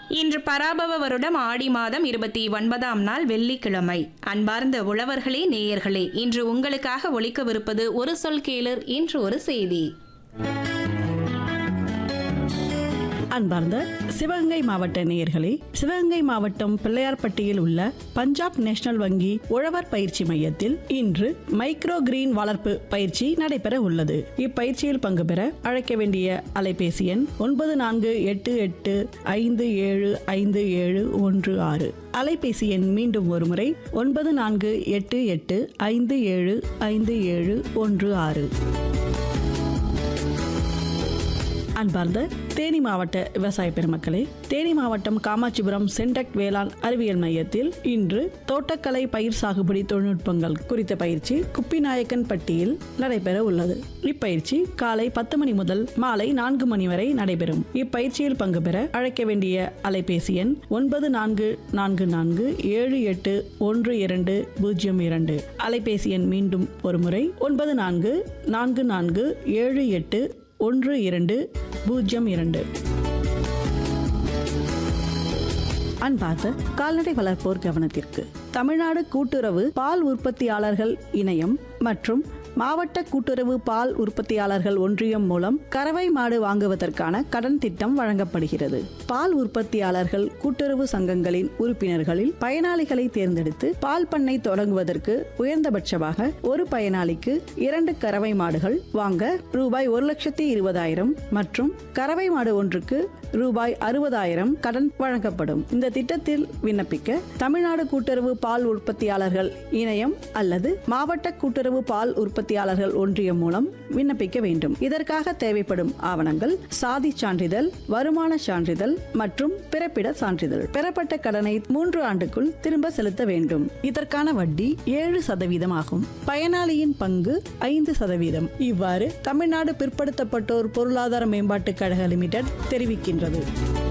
இன்று பராபவ வருடம் ஆடி மாதம் இருபத்தி ஒன்பதாம் நாள் வெள்ளிக்கிழமை அன்பார்ந்த உழவர்களே நேயர்களே இன்று உங்களுக்காக ஒலிக்கவிருப்பது ஒரு சொல் கேளர் இன்று ஒரு செய்தி அன்பார்ந்த சிவகங்கை மாவட்ட நேயர்களே சிவகங்கை மாவட்டம் பிள்ளையார்பட்டியில் உள்ள பஞ்சாப் நேஷனல் வங்கி உழவர் பயிற்சி மையத்தில் இன்று மைக்ரோ கிரீன் வளர்ப்பு பயிற்சி நடைபெற உள்ளது இப்பயிற்சியில் பங்கு பெற அழைக்க வேண்டிய அலைபேசி எண் ஒன்பது நான்கு எட்டு எட்டு ஐந்து ஏழு ஐந்து ஏழு ஒன்று ஆறு அலைபேசி எண் மீண்டும் ஒருமுறை ஒன்பது நான்கு எட்டு எட்டு ஐந்து ஏழு ஐந்து ஏழு ஒன்று ஆறு அன்பார்ந்த தேனி மாவட்ட விவசாய பெருமக்களே தேனி மாவட்டம் காமாட்சிபுரம் சென்டெக் வேளாண் அறிவியல் மையத்தில் இன்று தோட்டக்கலை பயிர் சாகுபடி தொழில்நுட்பங்கள் குறித்த பயிற்சி குப்பிநாயக்கன் பட்டியில் நடைபெற உள்ளது இப்பயிற்சி காலை பத்து மணி முதல் மாலை நான்கு மணி வரை நடைபெறும் இப்பயிற்சியில் பங்கு பெற அழைக்க வேண்டிய அலைபேசி எண் ஒன்பது நான்கு நான்கு நான்கு ஏழு எட்டு ஒன்று இரண்டு பூஜ்ஜியம் இரண்டு அலைபேசி எண் மீண்டும் ஒருமுறை ஒன்பது நான்கு நான்கு நான்கு ஏழு எட்டு ஒன்று இரண்டு பூஜ்ஜியம் இரண்டு அன்பார்ந்த கால்நடை வளர்ப்போர் கவனத்திற்கு தமிழ்நாடு கூட்டுறவு பால் உற்பத்தியாளர்கள் இணையம் மற்றும் மாவட்ட கூட்டுறவு பால் உற்பத்தியாளர்கள் ஒன்றியம் மூலம் கறவை மாடு வாங்குவதற்கான கடன் திட்டம் வழங்கப்படுகிறது பால் உற்பத்தியாளர்கள் கூட்டுறவு சங்கங்களின் உறுப்பினர்களில் பயனாளிகளை தேர்ந்தெடுத்து பால் பண்ணை தொடங்குவதற்கு உயர்ந்தபட்சமாக ஒரு பயனாளிக்கு இரண்டு கறவை மாடுகள் வாங்க ரூபாய் ஒரு லட்சத்தி இருபதாயிரம் மற்றும் கறவை மாடு ஒன்றுக்கு ரூபாய் அறுபதாயிரம் கடன் வழங்கப்படும் இந்த திட்டத்தில் விண்ணப்பிக்க தமிழ்நாடு கூட்டுறவு பால் உற்பத்தியாளர்கள் இணையம் அல்லது மாவட்ட கூட்டுறவு பால் உற்பத்தியாளர்கள் ஒன்றியம் மூலம் விண்ணப்பிக்க வேண்டும் இதற்காக தேவைப்படும் ஆவணங்கள் சாதி சான்றிதழ் வருமான சான்றிதழ் மற்றும் பிறப்பிட சான்றிதழ் பெறப்பட்ட கடனை மூன்று ஆண்டுக்குள் திரும்ப செலுத்த வேண்டும் இதற்கான வட்டி ஏழு சதவீதம் ஆகும் பயனாளியின் பங்கு ஐந்து சதவீதம் இவ்வாறு தமிழ்நாடு பிற்படுத்தப்பட்டோர் பொருளாதார மேம்பாட்டுக் கழக லிமிடெட் தெரிவிக்கின்றது